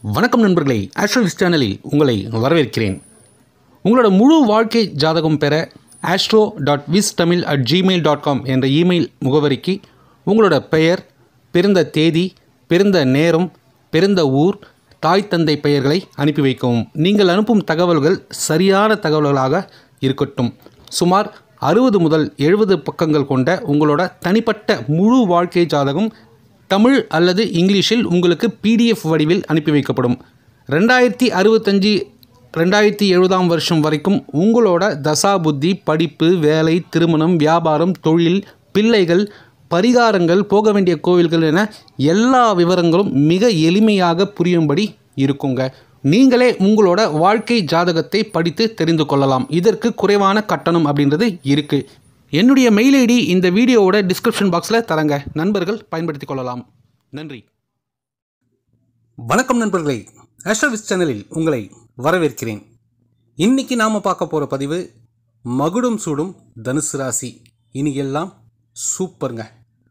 வணக்கம் நண்பர்களே ஆஸ்ட்ரோவிஸ் சேனலில் உங்களை வரவேற்கிறேன் உங்களோட முழு வாழ்க்கை ஜாதகம் பெற astro dot wis Tamil at Gmail dot com என்ற இமெயில் முகவரிக்கு உங்களோட பெயர் பிறந்த தேதி பிறந்த நேரம் பிறந்த ஊர் தாய் தந்தை பெயர்களை அனுப்பி வைக்கவும் நீங்கள் அனுப்பும் தகவல்கள் சரியான தகவல்களாக இருக்கட்டும் சுமார் அறுபது முதல் எழுபது பக்கங்கள் கொண்ட உங்களோட தனிப்பட்ட முழு வாழ்க்கை ஜாதகம் தமிழ் அல்லது இங்கிலீஷில் உங்களுக்கு பிடிஎஃப் வடிவில் அனுப்பி வைக்கப்படும் ரெண்டாயிரத்தி அறுபத்தஞ்சி ரெண்டாயிரத்தி எழுபதாம் வருஷம் வரைக்கும் உங்களோட தசா புத்தி படிப்பு வேலை திருமணம் வியாபாரம் தொழில் பிள்ளைகள் பரிகாரங்கள் போக வேண்டிய கோவில்கள் என எல்லா விவரங்களும் மிக எளிமையாக புரியும்படி இருக்குங்க நீங்களே உங்களோட வாழ்க்கை ஜாதகத்தை படித்து தெரிந்து கொள்ளலாம் இதற்கு குறைவான கட்டணம் அப்படின்றது இருக்குது என்னுடைய மெயில் ஐடி இந்த வீடியோவோட டிஸ்கிரிப்ஷன் பாக்ஸில் தரங்க நண்பர்கள் பயன்படுத்திக் கொள்ளலாம் நன்றி வணக்கம் நண்பர்களே ஆஸ்ட்ரோவிஸ் சேனலில் உங்களை வரவேற்கிறேன் இன்னைக்கு நாம் பார்க்க போகிற பதிவு மகுடம் சூடும் தனுசு ராசி இனி எல்லாம் சூப்பருங்க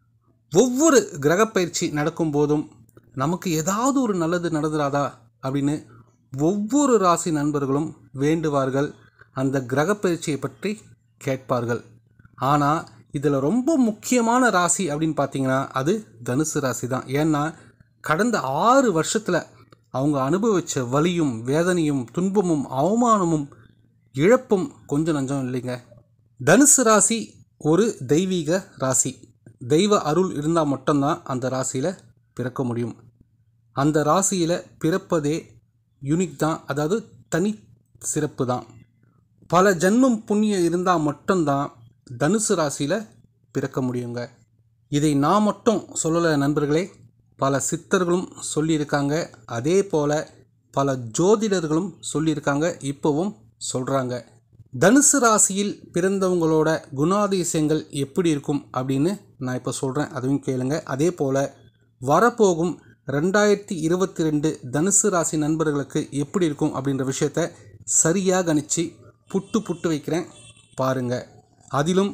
ஒவ்வொரு கிரகப்பயிற்சி நடக்கும் போதும் நமக்கு ஏதாவது ஒரு நல்லது நடந்துராதா அப்படின்னு ஒவ்வொரு ராசி நண்பர்களும் வேண்டுவார்கள் அந்த கிரகப்பயிற்சியை பற்றி கேட்பார்கள் ஆனால் இதில் ரொம்ப முக்கியமான ராசி அப்படின்னு பார்த்தீங்கன்னா அது தனுசு ராசி தான் ஏன்னா கடந்த ஆறு வருஷத்தில் அவங்க அனுபவித்த வலியும் வேதனையும் துன்பமும் அவமானமும் இழப்பும் கொஞ்சம் நஞ்சம் இல்லைங்க தனுசு ராசி ஒரு தெய்வீக ராசி தெய்வ அருள் இருந்தால் மட்டும்தான் அந்த ராசியில் பிறக்க முடியும் அந்த ராசியில் பிறப்பதே யூனிக் தான் அதாவது தனி சிறப்பு தான் பல ஜென்மம் புண்ணியம் இருந்தால் மட்டும்தான் தனுசு ராசியில் பிறக்க முடியுங்க இதை நான் மட்டும் சொல்லலை நண்பர்களே பல சித்தர்களும் சொல்லியிருக்காங்க அதே போல் பல ஜோதிடர்களும் சொல்லியிருக்காங்க இப்போவும் சொல்கிறாங்க தனுசு ராசியில் பிறந்தவங்களோட குணாதிசயங்கள் எப்படி இருக்கும் அப்படின்னு நான் இப்போ சொல்கிறேன் அதுவும் கேளுங்க அதே போல் வரப்போகும் ரெண்டாயிரத்தி இருபத்தி ரெண்டு தனுசு ராசி நண்பர்களுக்கு எப்படி இருக்கும் அப்படின்ற விஷயத்த சரியாக கணிச்சு புட்டு புட்டு வைக்கிறேன் பாருங்க அதிலும்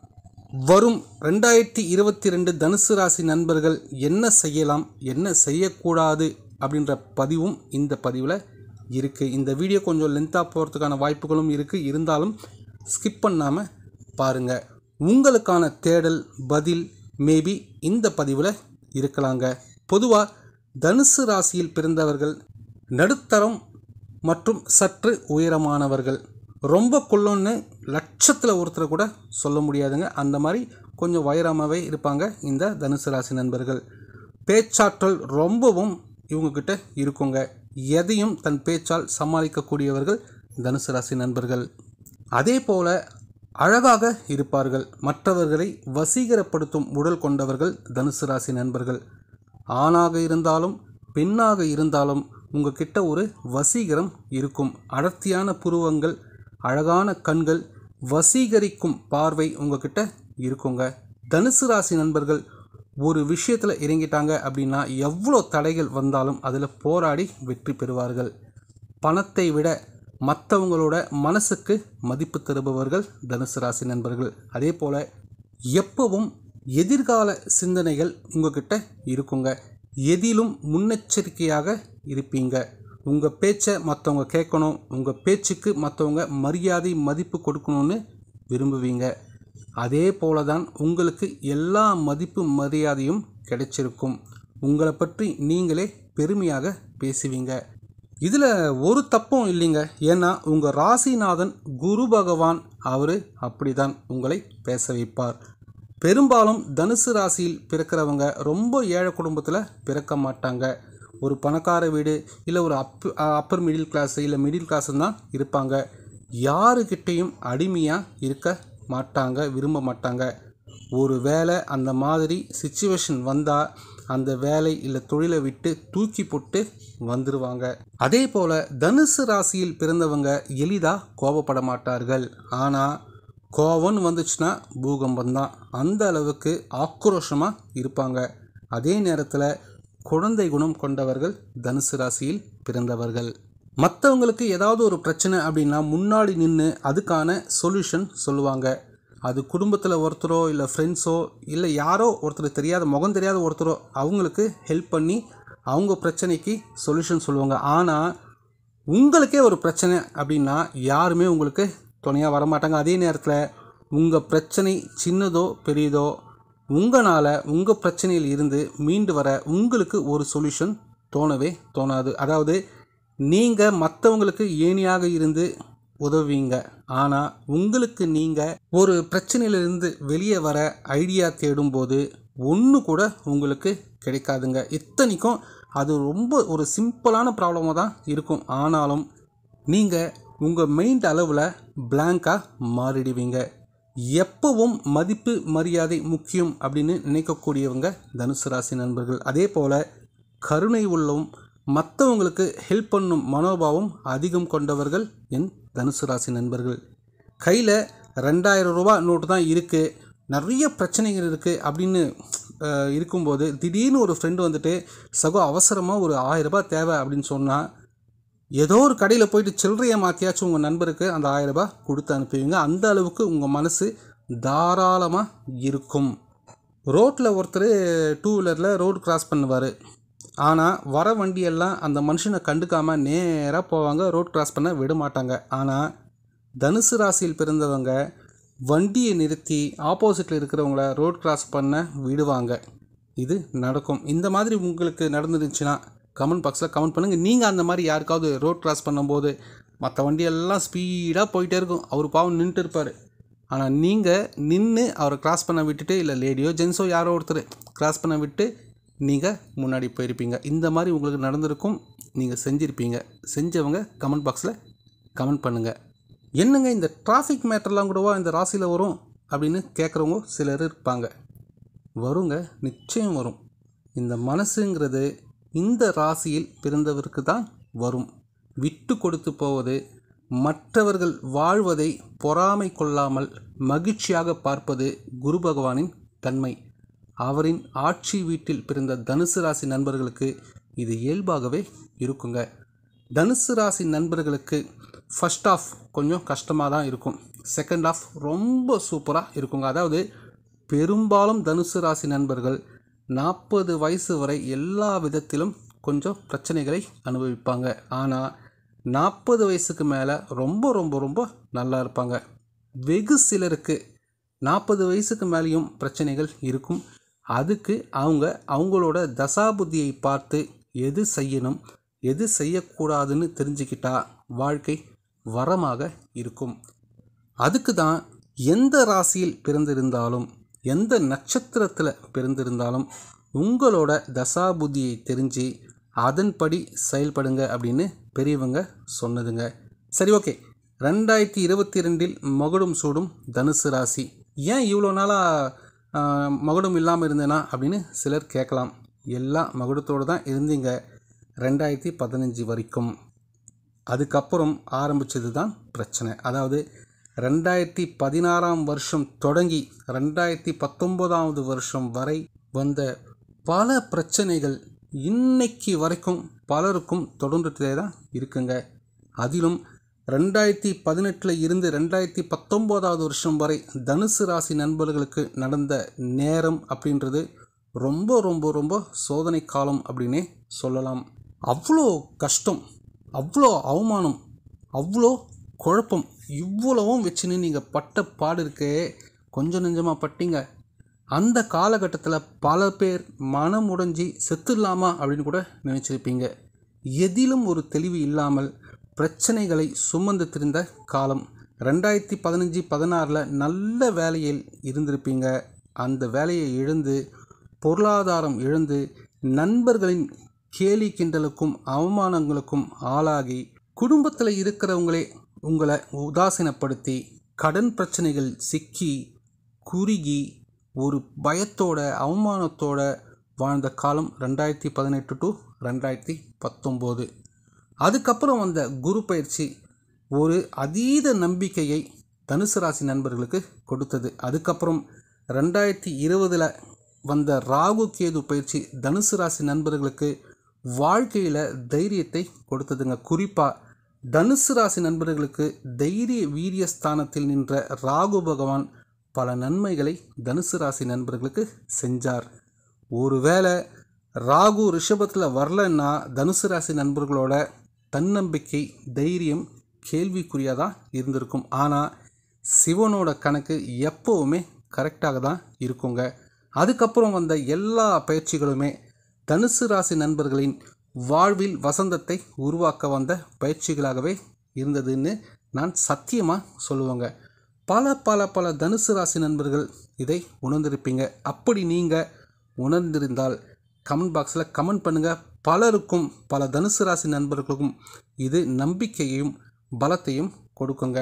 வரும் ரெண்டாயிரத்தி இருபத்தி ரெண்டு தனுசு ராசி நண்பர்கள் என்ன செய்யலாம் என்ன செய்யக்கூடாது அப்படின்ற பதிவும் இந்த பதிவில் இருக்குது இந்த வீடியோ கொஞ்சம் லென்த்தாக போகிறதுக்கான வாய்ப்புகளும் இருக்குது இருந்தாலும் ஸ்கிப் பண்ணாமல் பாருங்கள் உங்களுக்கான தேடல் பதில் மேபி இந்த பதிவில் இருக்கலாங்க பொதுவாக தனுசு ராசியில் பிறந்தவர்கள் நடுத்தரம் மற்றும் சற்று உயரமானவர்கள் ரொம்ப குள்ளோன்னு லட்சத்தில் ஒருத்தரை கூட சொல்ல முடியாதுங்க அந்த மாதிரி கொஞ்சம் உயரமாகவே இருப்பாங்க இந்த தனுசு ராசி நண்பர்கள் பேச்சாற்றல் ரொம்பவும் இவங்கக்கிட்ட இருக்குங்க எதையும் தன் பேச்சால் சமாளிக்கக்கூடியவர்கள் தனுசு ராசி நண்பர்கள் அதே போல் அழகாக இருப்பார்கள் மற்றவர்களை வசீகரப்படுத்தும் உடல் கொண்டவர்கள் தனுசு ராசி நண்பர்கள் ஆணாக இருந்தாலும் பெண்ணாக இருந்தாலும் உங்ககிட்ட ஒரு வசீகரம் இருக்கும் அடர்த்தியான புருவங்கள் அழகான கண்கள் வசீகரிக்கும் பார்வை உங்ககிட்ட இருக்குங்க தனுசு ராசி நண்பர்கள் ஒரு விஷயத்தில் இறங்கிட்டாங்க அப்படின்னா எவ்வளோ தடைகள் வந்தாலும் அதில் போராடி வெற்றி பெறுவார்கள் பணத்தை விட மற்றவங்களோட மனசுக்கு மதிப்பு தருபவர்கள் தனுசு ராசி நண்பர்கள் அதே போல் எப்பவும் எதிர்கால சிந்தனைகள் உங்ககிட்ட இருக்குங்க எதிலும் முன்னெச்சரிக்கையாக இருப்பீங்க உங்கள் பேச்சை மற்றவங்க கேட்கணும் உங்கள் பேச்சுக்கு மற்றவங்க மரியாதை மதிப்பு கொடுக்கணும்னு விரும்புவீங்க அதே போல தான் உங்களுக்கு எல்லா மதிப்பு மரியாதையும் கிடைச்சிருக்கும் உங்களை பற்றி நீங்களே பெருமையாக பேசுவீங்க இதில் ஒரு தப்பும் இல்லைங்க ஏன்னா உங்கள் ராசிநாதன் குரு பகவான் அவர் அப்படிதான் உங்களை பேச வைப்பார் பெரும்பாலும் தனுசு ராசியில் பிறக்கிறவங்க ரொம்ப ஏழை குடும்பத்தில் பிறக்க மாட்டாங்க ஒரு பணக்கார வீடு இல்லை ஒரு அப் அப்பர் மிடில் கிளாஸ் இல்லை மிடில் கிளாஸ் தான் இருப்பாங்க யாருக்கிட்டேயும் அடிமையாக இருக்க மாட்டாங்க விரும்ப மாட்டாங்க ஒரு வேலை அந்த மாதிரி சுச்சுவேஷன் வந்தால் அந்த வேலை இல்லை தொழிலை விட்டு தூக்கி போட்டு வந்துடுவாங்க அதே போல் தனுசு ராசியில் பிறந்தவங்க எளிதாக கோபப்பட மாட்டார்கள் ஆனால் கோவம்னு வந்துச்சுன்னா பூகம்பம் தான் அந்த அளவுக்கு ஆக்ரோஷமாக இருப்பாங்க அதே நேரத்தில் குழந்தை குணம் கொண்டவர்கள் தனுசு ராசியில் பிறந்தவர்கள் மற்றவங்களுக்கு ஏதாவது ஒரு பிரச்சனை அப்படின்னா முன்னாடி நின்று அதுக்கான சொல்யூஷன் சொல்லுவாங்க அது குடும்பத்தில் ஒருத்தரோ இல்லை ஃப்ரெண்ட்ஸோ இல்லை யாரோ ஒருத்தர் தெரியாத முகம் தெரியாத ஒருத்தரோ அவங்களுக்கு ஹெல்ப் பண்ணி அவங்க பிரச்சனைக்கு சொல்யூஷன் சொல்லுவாங்க ஆனால் உங்களுக்கே ஒரு பிரச்சனை அப்படின்னா யாருமே உங்களுக்கு துணையாக வரமாட்டாங்க அதே நேரத்தில் உங்கள் பிரச்சனை சின்னதோ பெரியதோ உங்களால் உங்கள் பிரச்சனையில் இருந்து மீண்டு வர உங்களுக்கு ஒரு சொல்யூஷன் தோணவே தோணாது அதாவது நீங்கள் மற்றவங்களுக்கு ஏணியாக இருந்து உதவுவீங்க ஆனால் உங்களுக்கு நீங்கள் ஒரு பிரச்சனையிலிருந்து வெளியே வர ஐடியா தேடும்போது ஒன்று கூட உங்களுக்கு கிடைக்காதுங்க இத்தனைக்கும் அது ரொம்ப ஒரு சிம்பிளான ப்ராப்ளமாக தான் இருக்கும் ஆனாலும் நீங்கள் உங்கள் மைண்ட் அளவில் பிளாங்காக மாறிடுவீங்க எப்பவும் மதிப்பு மரியாதை முக்கியம் அப்படின்னு நினைக்கக்கூடியவங்க தனுசு ராசி நண்பர்கள் அதே போல் கருணை உள்ளவும் மற்றவங்களுக்கு ஹெல்ப் பண்ணும் மனோபாவம் அதிகம் கொண்டவர்கள் என் தனுசு ராசி நண்பர்கள் கையில் ரெண்டாயிரம் ரூபா நோட்டு தான் இருக்குது நிறைய பிரச்சனைகள் இருக்குது அப்படின்னு அஹ், இருக்கும்போது திடீர்னு ஒரு ஃப்ரெண்டு வந்துட்டு சகோ அவசரமாக ஒரு ஆயிரம் ரூபாய் தேவை அப்படின்னு சொன்னால் ஏதோ ஒரு கடையில் போயிட்டு சில்லறையை மாற்றியாச்சும் உங்கள் நண்பருக்கு அந்த ஆயிரம் ரூபாய் கொடுத்து அனுப்புவீங்க அந்த அளவுக்கு உங்கள் மனசு தாராளமாக இருக்கும் ரோட்டில் ஒருத்தர் டூ வீலரில் ரோடு கிராஸ் பண்ணுவார் ஆனால் வர வண்டியெல்லாம் அந்த மனுஷனை கண்டுக்காமல் நேராக போவாங்க ரோட் கிராஸ் பண்ண விட மாட்டாங்க ஆனால் தனுசு ராசியில் பிறந்தவங்க வண்டியை நிறுத்தி ஆப்போசிட்டில் இருக்கிறவங்கள ரோட் கிராஸ் பண்ண விடுவாங்க இது நடக்கும் இந்த மாதிரி உங்களுக்கு நடந்துருந்துச்சுன்னா கமெண்ட் பாக்ஸில் கமெண்ட் பண்ணுங்கள் நீங்கள் அந்த மாதிரி யாருக்காவது ரோட் கிராஸ் பண்ணும்போது மற்ற வண்டியெல்லாம் ஸ்பீடாக போயிட்டே இருக்கும் அவர் பாவம் நின்றுட்டு இருப்பார் ஆனால் நீங்கள் நின்று அவரை கிராஸ் பண்ண விட்டுட்டு இல்லை லேடியோ ஜென்ஸோ யாரோ ஒருத்தர் கிராஸ் பண்ண விட்டு நீங்கள் முன்னாடி போயிருப்பீங்க இந்த மாதிரி உங்களுக்கு நடந்திருக்கும் நீங்கள் செஞ்சுருப்பீங்க செஞ்சவங்க கமெண்ட் பாக்ஸில் கமெண்ட் பண்ணுங்கள் என்னங்க இந்த டிராஃபிக் மேட்டர்லாம் கூடவா இந்த ராசியில் வரும் அப்படின்னு கேட்குறவங்க சிலர் இருப்பாங்க வருங்க நிச்சயம் வரும் இந்த மனசுங்கிறது இந்த ராசியில் பிறந்தவருக்கு தான் வரும் விட்டு கொடுத்து போவது மற்றவர்கள் வாழ்வதை பொறாமை கொள்ளாமல் மகிழ்ச்சியாக பார்ப்பது குரு பகவானின் தன்மை அவரின் ஆட்சி வீட்டில் பிறந்த தனுசு ராசி நண்பர்களுக்கு இது இயல்பாகவே இருக்குங்க தனுசு ராசி நண்பர்களுக்கு ஃபர்ஸ்ட் ஆஃப் கொஞ்சம் கஷ்டமாக தான் இருக்கும் செகண்ட் ஆஃப் ரொம்ப சூப்பராக இருக்குங்க அதாவது பெரும்பாலும் தனுசு ராசி நண்பர்கள் நாற்பது வயசு வரை எல்லா விதத்திலும் கொஞ்சம் பிரச்சனைகளை அனுபவிப்பாங்க ஆனால் நாற்பது வயசுக்கு மேலே ரொம்ப ரொம்ப ரொம்ப நல்லா இருப்பாங்க வெகு சிலருக்கு நாற்பது வயசுக்கு மேலேயும் பிரச்சனைகள் இருக்கும் அதுக்கு அவங்க அவங்களோட தசாபுத்தியை பார்த்து எது செய்யணும் எது செய்யக்கூடாதுன்னு தெரிஞ்சுக்கிட்டா வாழ்க்கை வரமாக இருக்கும் அதுக்கு தான் எந்த ராசியில் பிறந்திருந்தாலும் எந்த நட்சத்திரத்தில் பிறந்திருந்தாலும் உங்களோட தசாபுத்தியை தெரிஞ்சு அதன்படி செயல்படுங்க அப்படின்னு பெரியவங்க சொன்னதுங்க சரி ஓகே ரெண்டாயிரத்தி இருபத்தி ரெண்டில் மகுடம் சூடும் தனுசு ராசி ஏன் இவ்வளோ நாளாக மகுடம் இல்லாமல் இருந்தேனா அப்படின்னு சிலர் கேட்கலாம் எல்லாம் மகுடத்தோடு தான் இருந்தீங்க ரெண்டாயிரத்தி பதினஞ்சு வரைக்கும் அதுக்கப்புறம் ஆரம்பித்தது தான் பிரச்சனை அதாவது ரெண்டாயிரத்தி பதினாறாம் வருஷம் தொடங்கி ரெண்டாயிரத்தி பத்தொம்போதாவது வருஷம் வரை வந்த பல பிரச்சனைகள் இன்னைக்கு வரைக்கும் பலருக்கும் தொடர்ந்துட்டே தான் இருக்குங்க அதிலும் ரெண்டாயிரத்தி பதினெட்டில் இருந்து ரெண்டாயிரத்தி பத்தொம்போதாவது வருஷம் வரை தனுசு ராசி நண்பர்களுக்கு நடந்த நேரம் அப்படின்றது ரொம்ப ரொம்ப ரொம்ப சோதனை காலம் அப்படின்னே சொல்லலாம் அவ்வளோ கஷ்டம் அவ்வளோ அவமானம் அவ்வளோ குழப்பம் இவ்வளவும் வச்சுன்னு நீங்கள் பட்ட பாடு இருக்கே கொஞ்சம் நெஞ்சமாக பட்டீங்க அந்த காலகட்டத்தில் பல பேர் மனம் உடைஞ்சி செத்துடலாமா அப்படின்னு கூட நினச்சிருப்பீங்க எதிலும் ஒரு தெளிவு இல்லாமல் பிரச்சனைகளை சுமந்து திரிந்த காலம் ரெண்டாயிரத்தி பதினஞ்சு பதினாறில் நல்ல வேலையில் இருந்திருப்பீங்க அந்த வேலையை இழந்து பொருளாதாரம் இழந்து நண்பர்களின் கேலி கிண்டலுக்கும் அவமானங்களுக்கும் ஆளாகி குடும்பத்தில் இருக்கிறவங்களே உங்களை உதாசீனப்படுத்தி கடன் பிரச்சனைகள் சிக்கி குறுகி ஒரு பயத்தோட அவமானத்தோட வாழ்ந்த காலம் ரெண்டாயிரத்தி பதினெட்டு டு ரெண்டாயிரத்தி பத்தொம்போது அதுக்கப்புறம் வந்த குரு பயிற்சி ஒரு அதீத நம்பிக்கையை தனுசு ராசி நண்பர்களுக்கு கொடுத்தது அதுக்கப்புறம் ரெண்டாயிரத்தி இருபதில் வந்த ராகு கேது பயிற்சி தனுசு ராசி நண்பர்களுக்கு வாழ்க்கையில் தைரியத்தை கொடுத்ததுங்க குறிப்பாக தனுசு ராசி நண்பர்களுக்கு தைரிய வீரிய ஸ்தானத்தில் நின்ற ராகு பகவான் பல நன்மைகளை தனுசு ராசி நண்பர்களுக்கு செஞ்சார் ஒருவேளை ராகு ரிஷபத்தில் வரலன்னா தனுசு ராசி நண்பர்களோட தன்னம்பிக்கை தைரியம் கேள்விக்குறியாக தான் இருந்திருக்கும் ஆனால் சிவனோட கணக்கு எப்போவுமே கரெக்டாக தான் இருக்குங்க அதுக்கப்புறம் வந்த எல்லா பயிற்சிகளுமே தனுசு ராசி நண்பர்களின் வாழ்வில் வசந்தத்தை உருவாக்க வந்த பயிற்சிகளாகவே இருந்ததுன்னு நான் சத்தியமாக சொல்லுவேங்க பல பல பல தனுசு ராசி நண்பர்கள் இதை உணர்ந்திருப்பீங்க அப்படி நீங்கள் உணர்ந்திருந்தால் கமெண்ட் பாக்ஸில் கமெண்ட் பண்ணுங்கள் பலருக்கும் பல தனுசு ராசி நண்பர்களுக்கும் இது நம்பிக்கையையும் பலத்தையும் கொடுக்குங்க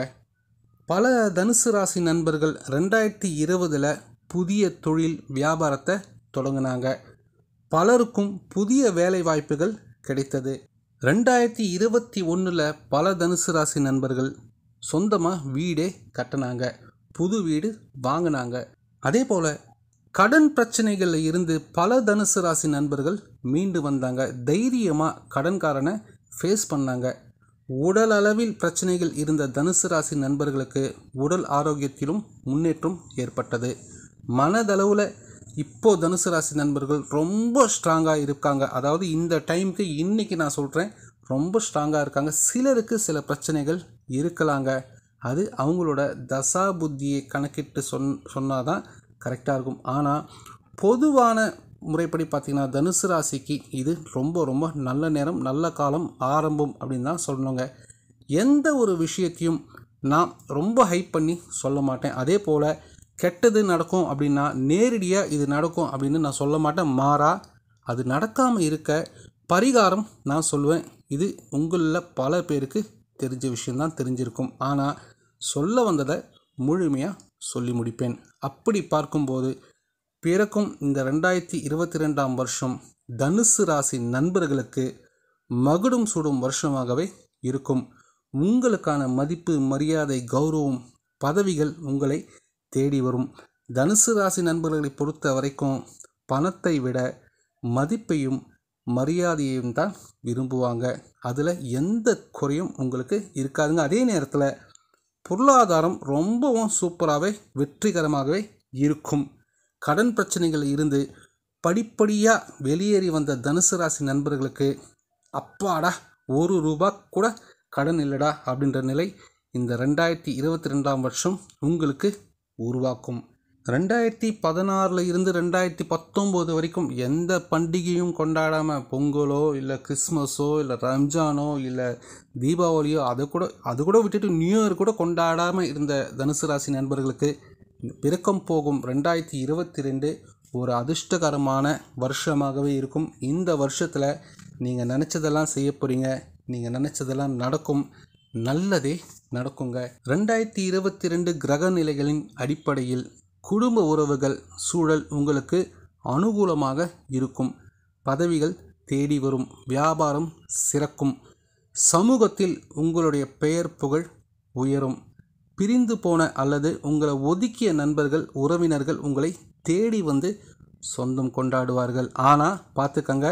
பல தனுசு ராசி நண்பர்கள் ரெண்டாயிரத்தி இருபதில் புதிய தொழில் வியாபாரத்தை தொடங்கினாங்க பலருக்கும் புதிய வேலை வாய்ப்புகள் கிடைத்தது ரெண்டாயிரத்தி இருபத்தி ஒன்றில் பல தனுசு ராசி நண்பர்கள் சொந்தமாக வீடே கட்டினாங்க புது வீடு வாங்கினாங்க அதே போல் கடன் பிரச்சனைகளில் இருந்து பல தனுசு ராசி நண்பர்கள் மீண்டு வந்தாங்க தைரியமாக கடன்காரனை ஃபேஸ் பண்ணாங்க உடல் அளவில் பிரச்சனைகள் இருந்த தனுசு ராசி நண்பர்களுக்கு உடல் ஆரோக்கியத்திலும் முன்னேற்றம் ஏற்பட்டது மனதளவில் இப்போ தனுசு ராசி நண்பர்கள் ரொம்ப ஸ்ட்ராங்காக இருக்காங்க அதாவது இந்த டைமுக்கு இன்றைக்கி நான் சொல்கிறேன் ரொம்ப ஸ்ட்ராங்காக இருக்காங்க சிலருக்கு சில பிரச்சனைகள் இருக்கலாங்க அது அவங்களோட தசா புத்தியை கணக்கிட்டு சொன் சொன்னால் தான் கரெக்டாக இருக்கும் ஆனால் பொதுவான முறைப்படி பார்த்திங்கன்னா தனுசு ராசிக்கு இது ரொம்ப ரொம்ப நல்ல நேரம் நல்ல காலம் ஆரம்பம் அப்படின்னு தான் சொல்லணுங்க எந்த ஒரு விஷயத்தையும் நான் ரொம்ப ஹைப் பண்ணி சொல்ல மாட்டேன் அதே போல் கெட்டது நடக்கும் அப்படின்னா நேரடியாக இது நடக்கும் அப்படின்னு நான் சொல்ல மாட்டேன் மாறா அது நடக்காமல் இருக்க பரிகாரம் நான் சொல்லுவேன் இது உங்களில் பல பேருக்கு தெரிஞ்ச விஷயந்தான் தெரிஞ்சிருக்கும் ஆனால் சொல்ல வந்ததை முழுமையாக சொல்லி முடிப்பேன் அப்படி பார்க்கும்போது பிறக்கும் இந்த ரெண்டாயிரத்தி இருபத்தி ரெண்டாம் வருஷம் தனுசு ராசி நண்பர்களுக்கு மகுடும் சுடும் வருஷமாகவே இருக்கும் உங்களுக்கான மதிப்பு மரியாதை கௌரவம் பதவிகள் உங்களை தேடி வரும் தனுசு ராசி நண்பர்களை பொறுத்த வரைக்கும் பணத்தை விட மதிப்பையும் மரியாதையையும் தான் விரும்புவாங்க அதில் எந்த குறையும் உங்களுக்கு இருக்காதுங்க அதே நேரத்தில் பொருளாதாரம் ரொம்பவும் சூப்பராகவே வெற்றிகரமாகவே இருக்கும் கடன் பிரச்சனைகள் இருந்து படிப்படியாக வெளியேறி வந்த தனுசு ராசி நண்பர்களுக்கு அப்பாடா ஒரு ரூபா கூட கடன் இல்லைடா அப்படின்ற நிலை இந்த ரெண்டாயிரத்தி இருபத்தி ரெண்டாம் வருஷம் உங்களுக்கு உருவாக்கும் ரெண்டாயிரத்தி பதினாறில் இருந்து ரெண்டாயிரத்தி பத்தொம்போது வரைக்கும் எந்த பண்டிகையும் கொண்டாடாமல் பொங்கலோ இல்லை கிறிஸ்மஸோ இல்லை ரம்ஜானோ இல்லை தீபாவளியோ அதை கூட அது கூட விட்டுட்டு நியூ இயர் கூட கொண்டாடாமல் இருந்த தனுசு ராசி நண்பர்களுக்கு பிறக்கம் போகும் ரெண்டாயிரத்தி இருபத்தி ரெண்டு ஒரு அதிர்ஷ்டகரமான வருஷமாகவே இருக்கும் இந்த வருஷத்தில் நீங்கள் நினச்சதெல்லாம் செய்ய போகிறீங்க நீங்கள் நினச்சதெல்லாம் நடக்கும் நல்லதே நடக்குங்க ரெண்டாயிரத்தி இருபத்தி ரெண்டு கிரக நிலைகளின் அடிப்படையில் குடும்ப உறவுகள் சூழல் உங்களுக்கு அனுகூலமாக இருக்கும் பதவிகள் தேடி வரும் வியாபாரம் சிறக்கும் சமூகத்தில் உங்களுடைய பெயர் புகழ் உயரும் பிரிந்து போன அல்லது உங்களை ஒதுக்கிய நண்பர்கள் உறவினர்கள் உங்களை தேடி வந்து சொந்தம் கொண்டாடுவார்கள் ஆனால் பார்த்துக்கங்க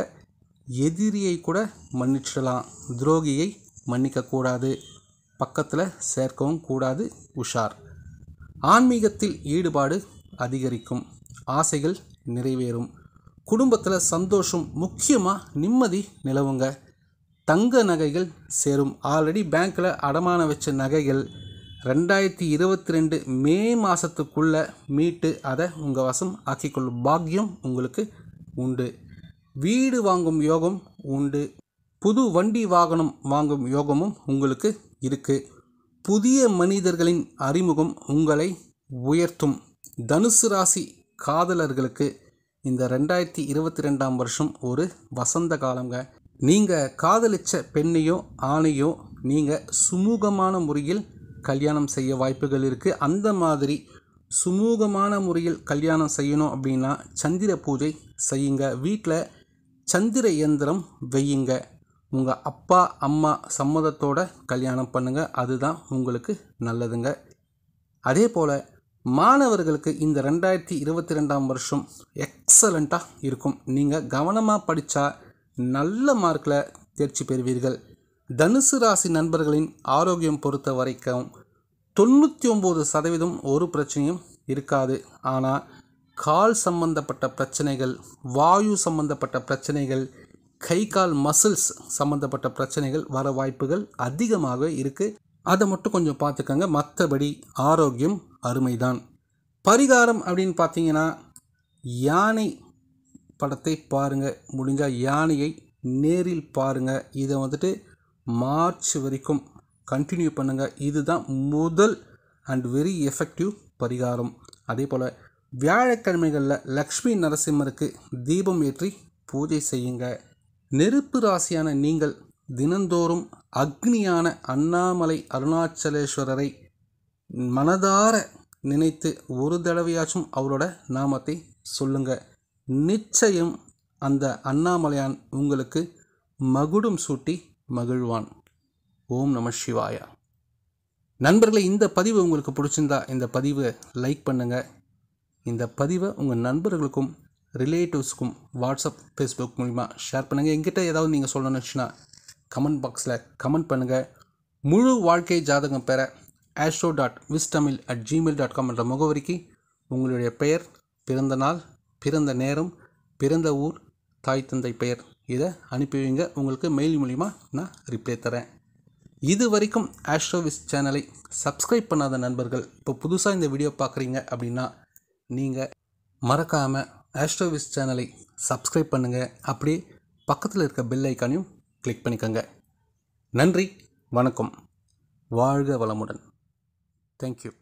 எதிரியை கூட மன்னிச்சிடலாம் துரோகியை மன்னிக்கக்கூடாது பக்கத்தில் சேர்க்கவும் கூடாது உஷார் ஆன்மீகத்தில் ஈடுபாடு அதிகரிக்கும் ஆசைகள் நிறைவேறும் குடும்பத்தில் சந்தோஷம் முக்கியமாக நிம்மதி நிலவுங்க தங்க நகைகள் சேரும் ஆல்ரெடி பேங்க்கில் அடமான வச்ச நகைகள் ரெண்டாயிரத்தி இருபத்தி ரெண்டு மே மாதத்துக்குள்ளே மீட்டு அதை உங்கள் வசம் ஆக்கிக்கொள்ளும் பாக்கியம் உங்களுக்கு உண்டு வீடு வாங்கும் யோகம் உண்டு புது வண்டி வாகனம் வாங்கும் யோகமும் உங்களுக்கு இருக்குது புதிய மனிதர்களின் அறிமுகம் உங்களை உயர்த்தும் தனுசு ராசி காதலர்களுக்கு இந்த ரெண்டாயிரத்தி இருபத்தி ரெண்டாம் வருஷம் ஒரு வசந்த காலங்க நீங்கள் காதலிச்ச பெண்ணையோ ஆணையோ நீங்கள் சுமூகமான முறையில் கல்யாணம் செய்ய வாய்ப்புகள் இருக்குது அந்த மாதிரி சுமூகமான முறையில் கல்யாணம் செய்யணும் அப்படின்னா சந்திர பூஜை செய்யுங்க வீட்டில் சந்திர இயந்திரம் வையுங்க உங்கள் அப்பா அம்மா சம்மதத்தோட கல்யாணம் பண்ணுங்கள் அதுதான் உங்களுக்கு நல்லதுங்க அதே போல் மாணவர்களுக்கு இந்த ரெண்டாயிரத்தி இருபத்தி ரெண்டாம் வருஷம் எக்ஸலண்ட்டாக இருக்கும் நீங்கள் கவனமாக படித்தா நல்ல மார்க்கில் தேர்ச்சி பெறுவீர்கள் தனுசு ராசி நண்பர்களின் ஆரோக்கியம் பொறுத்த வரைக்கும் தொண்ணூற்றி ஒம்பது சதவீதம் ஒரு பிரச்சனையும் இருக்காது ஆனால் கால் சம்பந்தப்பட்ட பிரச்சனைகள் வாயு சம்பந்தப்பட்ட பிரச்சனைகள் கை கால் மசில்ஸ் சம்பந்தப்பட்ட பிரச்சனைகள் வர வாய்ப்புகள் அதிகமாக இருக்குது அதை மட்டும் கொஞ்சம் பார்த்துக்கங்க மற்றபடி ஆரோக்கியம் அருமைதான் பரிகாரம் அப்படின்னு பார்த்தீங்கன்னா யானை படத்தை பாருங்கள் முடிஞ்சால் யானையை நேரில் பாருங்கள் இதை வந்துட்டு மார்ச் வரைக்கும் கண்டினியூ பண்ணுங்கள் இதுதான் முதல் அண்ட் வெரி எஃபெக்டிவ் பரிகாரம் அதே போல் வியாழக்கிழமைகளில் லக்ஷ்மி நரசிம்மருக்கு தீபம் ஏற்றி பூஜை செய்யுங்க நெருப்பு ராசியான நீங்கள் தினந்தோறும் அக்னியான அண்ணாமலை அருணாச்சலேஸ்வரரை மனதார நினைத்து ஒரு தடவையாச்சும் அவரோட நாமத்தை சொல்லுங்க நிச்சயம் அந்த அண்ணாமலையான் உங்களுக்கு மகுடம் சூட்டி மகிழ்வான் ஓம் நம சிவாயா நண்பர்களே இந்த பதிவு உங்களுக்கு பிடிச்சிருந்தா இந்த பதிவை லைக் பண்ணுங்கள் இந்த பதிவை உங்கள் நண்பர்களுக்கும் ரிலேட்டிவ்ஸ்க்கும் வாட்ஸ்அப் ஃபேஸ்புக் மூலிமா ஷேர் பண்ணுங்கள் எங்கிட்ட ஏதாவது நீங்கள் சொல்லணுச்சுன்னா கமெண்ட் பாக்ஸில் கமெண்ட் பண்ணுங்கள் முழு வாழ்க்கை ஜாதகம் பெற astro dot wistamil at Gmail dot com என்ற முகவரிக்கு உங்களுடைய பெயர் பிறந்த நாள் பிறந்த நேரம் பிறந்த ஊர் தாய் தந்தை பெயர் இதை அனுப்பி வைங்க உங்களுக்கு மெயில் மூலிமா நான் ரிப்ளை தரேன் இது வரைக்கும் ஆஸ்ட்ரோவிஸ் சேனலை சப்ஸ்கிரைப் பண்ணாத நண்பர்கள் இப்போ புதுசாக இந்த வீடியோ பார்க்குறீங்க அப்படின்னா நீங்கள் மறக்காமல் ஆஸ்ட்ரோவிஸ் சேனலை சப்ஸ்கிரைப் பண்ணுங்கள் அப்படியே பக்கத்தில் இருக்க பெல் ஐக்கானையும் கிளிக் பண்ணிக்கோங்க நன்றி வணக்கம் வாழ்க வளமுடன் தேங்க்யூ